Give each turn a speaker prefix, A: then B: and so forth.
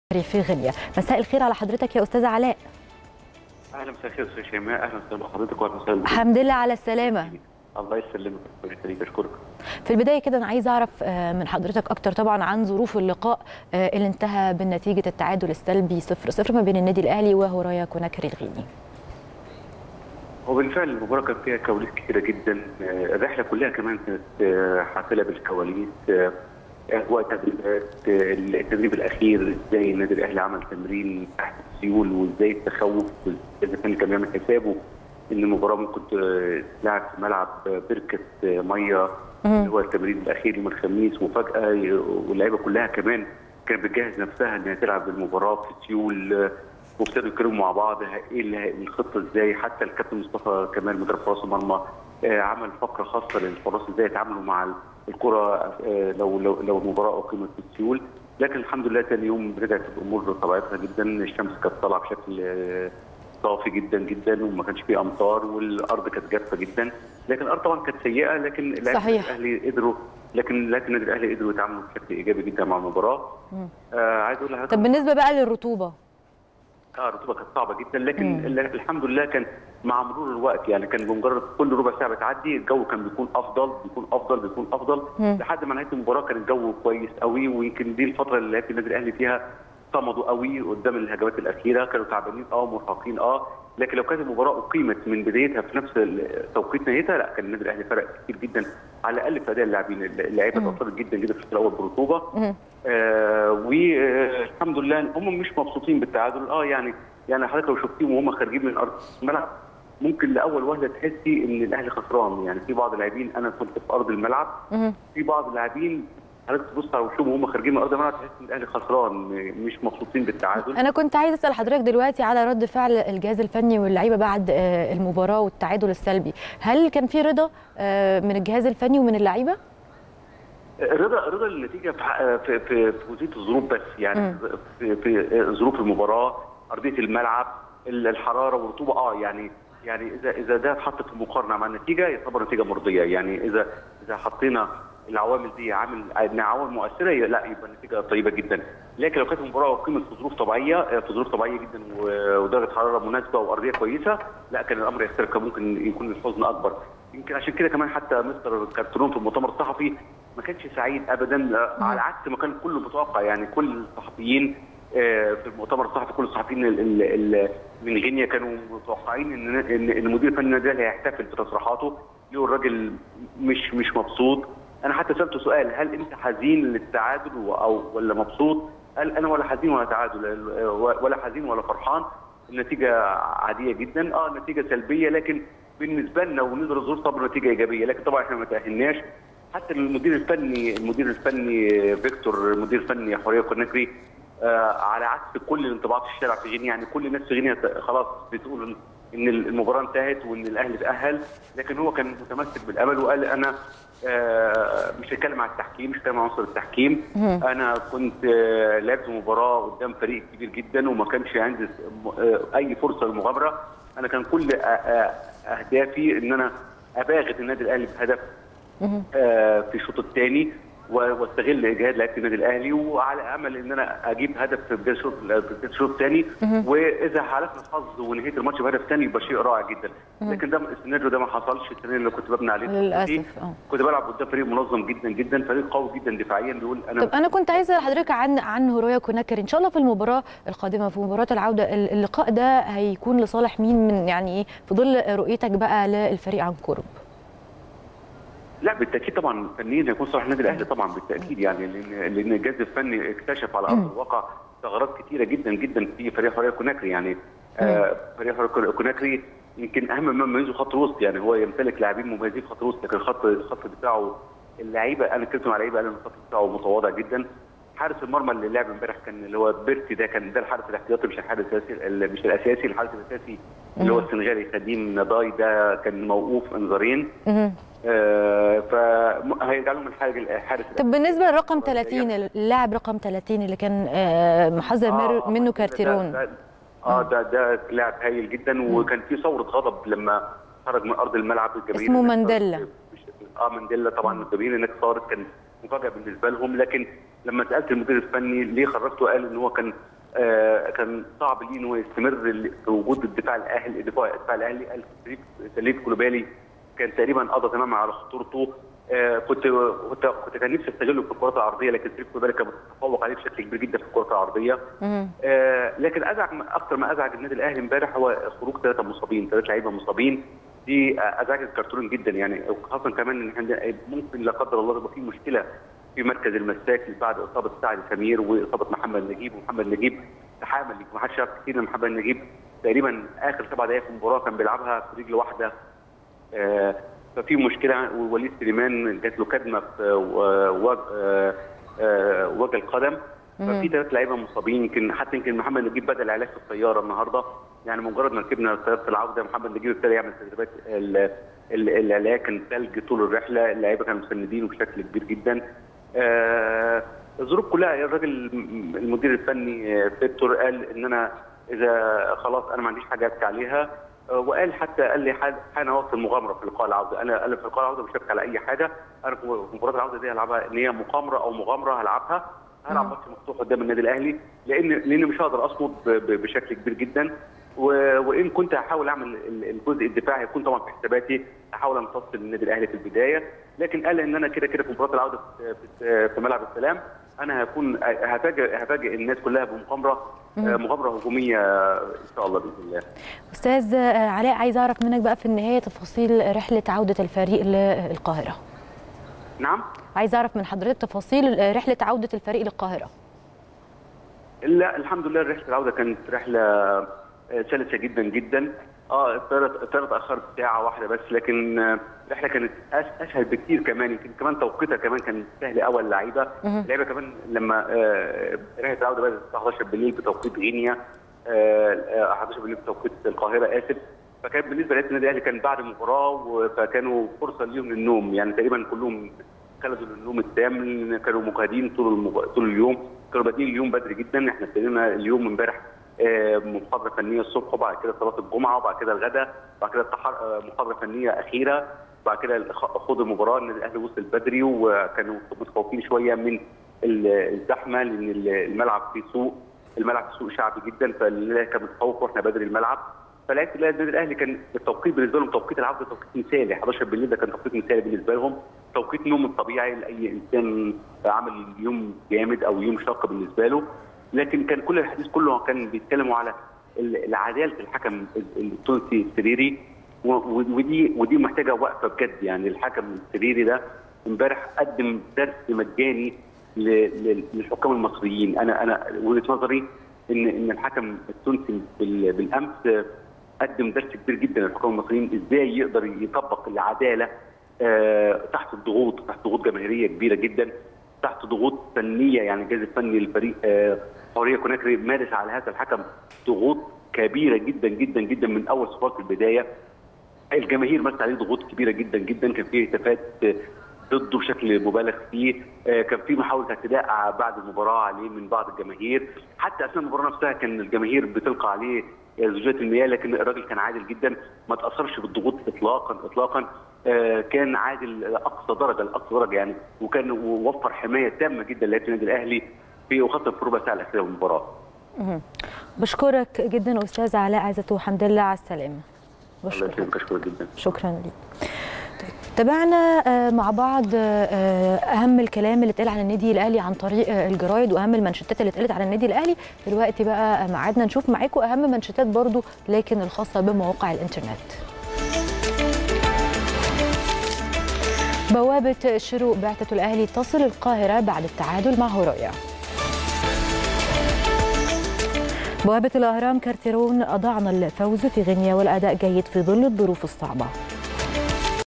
A: في غينيا مساء الخير على حضرتك يا استاذ علاء
B: اهلا مساء الخير استاذ شيماء اهلا وسهلا بحضرتك واهلا وسهلا بك.
A: الحمد لله على السلامه
B: الله يسلمك ويخليك اشكرك
A: في البدايه كده انا عايزه اعرف آه، من حضرتك اكتر طبعا عن ظروف اللقاء آه، اللي انتهى بنتيجه التعادل السلبي 0 0 ما بين النادي الاهلي وهورايا كوناكري الغيني
B: هو بالفعل المباراه كان فيها كواليس كثيره جدا آه، الرحله كلها كمان كانت آه، حافله بالكواليس آه، اجواء تدريبات آه، التدريب الاخير ازاي النادي الاهلي عمل تمرين تحت السيول وازاي التخوف اذا كان كان بيعمل حسابه ان المباراه ممكن ت- تلعب في ملعب آه، بركه آه، ميه اللي هو التمرين الاخير يوم الخميس وفجاه ي- واللعيبه كلها كمان كانت بتجهز نفسها انها تلعب المباراه في سيول آه، وابتدوا يتكلموا مع بعض ه- ايه اللي ه- الخطه ازاي حتى الكابتن مصطفى كمال مدرب حراس المرمى آه، عمل فقره خاصه للحراس ازاي يتعاملوا مع ال- الكره آه، لو لو لو المباراه اقيمت في سيول لكن الحمد لله ثاني يوم رجعت الامور لطبيعتها جدا الشمس كانت طالعه بشكل آه، صافي جدا جدا وما كانش فيه امطار والارض كانت جافه جدا لكن الارض طبعا كانت سيئه لكن لعيبة
A: صحيح.
B: الاهلي قدروا لكن لكن النادي الاهلي قدروا يتعاملوا بشكل ايجابي جدا مع المباراه آه عايز اقول لحضرتك
A: طب بالنسبه بقى للرطوبه
B: اه الرطوبه كانت صعبه جدا لكن ال- الحمد لله كان مع مرور الوقت يعني كان بمجرد كل ربع ساعه بتعدي الجو كان بيكون افضل بيكون افضل بيكون افضل لحد ما نهايه المباراه كان الجو كويس قوي ويمكن دي الفتره اللي لعيبه النادي الاهلي فيها صمدوا قوي قدام الهجمات الاخيره كانوا تعبانين اه مرهقين اه لكن لو كانت المباراه اقيمت من بدايتها في نفس ال- توقيت نهايتها لا كان النادي الاهلي فرق كتير جدا على الاقل في اداء اللاعبين اللعيبه اتاثرت جدا جدا في الشوط الاول بالرطوبه آه والحمد لله هم مش مبسوطين بالتعادل اه يعني يعني حضرتك لو شفتيهم وهم خارجين من ارض الملعب ممكن لاول وهله تحسي ان الاهلي خسران يعني في بعض اللاعبين انا كنت في ارض الملعب في بعض اللاعبين حضرتك تبص على وشهم وهم خارجين من ارض الملعب تحس ان الاهلي خسران م- مش مبسوطين بالتعادل
A: انا كنت عايزه اسال حضرتك دلوقتي على رد فعل الجهاز الفني واللعيبه بعد آه، المباراه والتعادل السلبي هل كان في رضا آه، من الجهاز الفني ومن اللعيبه
B: رضا رضا النتيجه في حق- في في, في جزئيه الظروف بس يعني في, في ظروف المباراه ارضيه الملعب ال- الحراره والرطوبه اه يعني يعني اذا اذا ده اتحط في مقارنه مع النتيجه يعتبر نتيجه مرضيه يعني اذا اذا حطينا العوامل دي عامل انها عوامل مؤثره لا يبقى النتيجه طيبه جدا لكن لو كانت المباراه اقيمت في ظروف طبيعيه آه، في ظروف طبيعيه جدا و- ودرجه حراره مناسبه وارضيه كويسه لا كان الامر يختلف كان ممكن يكون الحزن اكبر يمكن عشان كده كمان حتى مستر كارترون في المؤتمر الصحفي ما كانش سعيد ابدا آه، على عكس ما كان كله متوقع يعني كل الصحفيين آه، في المؤتمر الصحفي كل الصحفيين ال- ال- ال- من غينيا كانوا متوقعين ان ان إن مدير فني النادي الاهلي هيحتفل في تصريحاته يقول الراجل مش مش مبسوط انا حتى سالته سؤال هل انت حزين للتعادل و- او ولا مبسوط؟ قال انا ولا حزين ولا تعادل ولا حزين ولا فرحان النتيجه عاديه جدا اه النتيجه سلبيه لكن بالنسبه لنا ونقدر الظروف طبعا نتيجه ايجابيه لكن طبعا احنا ما تاهلناش حتى المدير الفني المدير الفني فيكتور المدير الفني حوريه كوناكري آه على عكس كل الانطباعات في الشارع في غينيا يعني كل الناس في غينيا خلاص بتقول ان المباراه انتهت وان الاهلي تاهل لكن هو كان متمسك بالامل وقال انا آه مش هتكلم عن التحكيم مش هتكلم عن عنصر التحكيم انا كنت آه لعبت مباراه قدام فريق كبير جدا وما كانش عندي آه اي فرصه للمغامره انا كان كل آه آه اهدافي ان انا اباغت النادي الاهلي بهدف آه في الشوط الثاني واستغل اجهاد لعيبه النادي الاهلي وعلى امل ان انا اجيب هدف في بدايه الشوط في بدايه الشوط الثاني واذا حالفنا الحظ ونهيت الماتش بهدف ثاني يبقى شيء رائع جدا لكن ده السيناريو ده ما حصلش السيناريو اللي كنت ببني عليه
A: للاسف اه
B: كنت بلعب قدام فريق منظم جدا جدا فريق قوي جدا دفاعيا بيقول انا
A: طب انا كنت عايزه اسال حضرتك عن عن هورايا كوناكري ان شاء الله في المباراه القادمه في مباراه العوده ال- اللقاء ده هيكون لصالح مين من يعني ايه في ظل رؤيتك بقى للفريق عن قرب
B: لا بالتاكيد طبعا فنيا هيكون صالح النادي الاهلي طبعا بالتاكيد يعني لان لان الجهاز الفني اكتشف على ارض الواقع ثغرات كثيره جدا جدا في فريق حريه كوناكري يعني آه فريق حريه كوناكري يمكن اهم ما يميزه خط الوسط يعني هو يمتلك لاعبين مميزين في خط الوسط لكن خط خط دفاعه اللعيبه انا اتكلمت مع لعيبه قالوا ان الخط دفاعه متواضع جدا حارس المرمى اللي لعب امبارح كان اللي هو بيرتي ده كان ده الحارس الاحتياطي مش الحارس الاساسي مش الاساسي الحارس الاساسي اللي هو السنغالي خديم نضاي ده كان موقوف انذارين آه فهيرجع لهم الحارس الحارس
A: طب بالنسبه لرقم 30 اللاعب رقم 30 اللي كان آه محذر آه منه كارتيرون
B: ده- ده- اه ده ده لاعب هايل جدا وكان في ثوره غضب لما خرج من ارض الملعب الجماهير
A: اسمه
B: هناك
A: مانديلا.
B: مش- اه مانديلا طبعا الجماهير هناك صارت كان مفاجاه بالنسبه لهم لكن لما سالت المدير الفني ليه خرجته قال ان هو كان آه، كان صعب ليه ان هو يستمر ال- في وجود الدفاع الاهلي الدفاع الدفاع الاهلي الفريق سليف كولوبالي كان تقريبا قضى تماما على خطورته آه، كنت كنت كنت كان نفسي استغله في الكرات العرضيه لكن سليف كولوبالي كان متفوق عليه بشكل كبير جدا في الكرات العرضيه
A: مم.
B: آه، لكن ازعج اكثر ما ازعج النادي الاهلي امبارح هو خروج ثلاثه مصابين ثلاث لعيبه مصابين دي آه، ازعجت الكرتون جدا يعني خاصه كمان ان إحنا ممكن لا قدر الله يبقى في مشكله في مركز المساك بعد اصابه سعد سمير واصابه محمد نجيب ومحمد نجيب تحامل ما حدش يعرف كتير ان محمد نجيب تقريبا اخر سبع دقائق في المباراه كان بيلعبها في رجل واحده آه، ففي مشكله ووليد سليمان جات له كدمه في و- وجه آه، آه، وجه القدم ففي ثلاث لعيبه مصابين يمكن حتى يمكن محمد نجيب بدا العلاج في الطياره النهارده يعني مجرد ما ركبنا طياره العوده محمد نجيب ابتدى يعمل تدريبات ال- ال- العلاج كان ثلج طول الرحله اللعيبه كانوا مسندينه بشكل كبير جدا آه، الظروف كلها الراجل المدير الفني آه، فيكتور قال ان انا اذا خلاص انا ما عنديش حاجه ابكي عليها آه، وقال حتى قال لي حان حان وقت المغامره في لقاء العوده انا قال لي في لقاء العوده مش هبكي على اي حاجه انا في مباراه العوده دي هلعبها ان هي مغامره او مغامره هلعبها هلعب ماتش مفتوح قدام النادي الاهلي لان لان مش هقدر اصمد ب- ب- بشكل كبير جدا و- وان كنت هحاول اعمل ال- الجزء الدفاعي يكون طبعا في حساباتي هحاول امتص النادي الاهلي في البدايه لكن قال ان انا كده كده في مباراه العوده في- في في ملعب السلام انا هكون هفاجئ هفاجئ الناس كلها بمغامره آه، مغامره هجوميه ان شاء الله باذن الله
A: استاذ آه، علاء عايز اعرف منك بقى في النهايه تفاصيل رحله عوده الفريق للقاهره
B: نعم
A: عايز اعرف من حضرتك تفاصيل آه، رحله عوده الفريق للقاهره
B: لا الحمد لله رحله العوده كانت رحله آه، سلسه جدا جدا اه الطياره الطياره اتاخرت ساعه واحده بس لكن آه، الرحله كانت أس- اسهل بكتير كمان يمكن كمان توقيتها كمان كان سهل قوي اللعيبه اللعيبه كمان لما آه، رحله العوده بدات الساعه 11 بالليل بتوقيت غينيا آه، آه، 11 بالليل بتوقيت القاهره اسف فكان بالنسبه للنادي الاهلي كان بعد المباراه و- فكانوا فرصه ليهم للنوم يعني تقريبا كلهم خلدوا للنوم التام لأن كانوا مجهدين طول المب... طول اليوم كانوا بادئين اليوم بدري جدا احنا ابتدينا اليوم امبارح آه، محاضره فنيه الصبح وبعد كده صلاه الجمعه وبعد كده الغداء وبعد كده التحر... آه، محاضره فنيه اخيره وبعد كده خ- خوض المباراه النادي الاهلي وصل بدري وكانوا متخوفين شويه من ال- الزحمه لان ال- الملعب فيه سوق الملعب فيه سوق شعبي جدا فالنادي كان متفوق واحنا بدري الملعب فلعيبه النادي الاهلي كان التوقيت بالنسبه لهم توقيت العوده توقيت مثالي 11 بالليل ده كان توقيت مثالي بالنسبه لهم توقيت نوم الطبيعي لاي انسان عامل يوم جامد او يوم شاق بالنسبه له لكن كان كل الحديث كله كان بيتكلموا على ال- العداله الحكم ال- التونسي السريري و- و- ودي ودي محتاجه وقفه بجد يعني الحكم السريري ده امبارح قدم درس مجاني ل- ل- للحكام المصريين انا انا وجهه نظري ان ان الحكم التونسي بال- بالامس قدم درس كبير جدا للحكام المصريين ازاي يقدر يطبق العداله آه، تحت الضغوط تحت ضغوط جماهيريه كبيره جدا تحت ضغوط فنيه يعني الجهاز الفني للفريق آه، حوريه كوناكري مارس على هذا الحكم ضغوط كبيره جدا جدا جدا من اول صفات البدايه الجماهير مارست عليه ضغوط كبيره جدا جدا كان في هتافات آه، ضده بشكل مبالغ فيه آه، كان في محاوله اعتداء بعد المباراه عليه من بعض الجماهير حتى اثناء المباراه نفسها كان الجماهير بتلقى عليه زجاجات المياه لكن الراجل كان عادل جدا ما تاثرش بالضغوط اطلاقا اطلاقا آه، كان عادل لاقصى درجه لاقصى درجه يعني وكان وفر حمايه تامه جدا للاعيبه النادي الاهلي في وخاصه في ربع ساعه الاخيره من المباراه
A: مهم. بشكرك جدا استاذ علاء عزت وحمد لله على السلامه
B: الله
A: بشكرك
B: يسلمك اشكرك جدا
A: شكرا لك طيب، تابعنا آه، مع بعض آه، اهم الكلام اللي اتقال عن النادي الاهلي عن طريق آه، الجرايد واهم المنشطات اللي اتقالت عن النادي الاهلي دلوقتي بقى ميعادنا نشوف معاكم اهم منشطات برضو لكن الخاصه بمواقع الانترنت بوابه شروق بعثه الاهلي تصل القاهره بعد التعادل مع هورايا بوابة الأهرام كارتيرون أضعنا الفوز في غينيا والأداء جيد في ظل الظروف الصعبة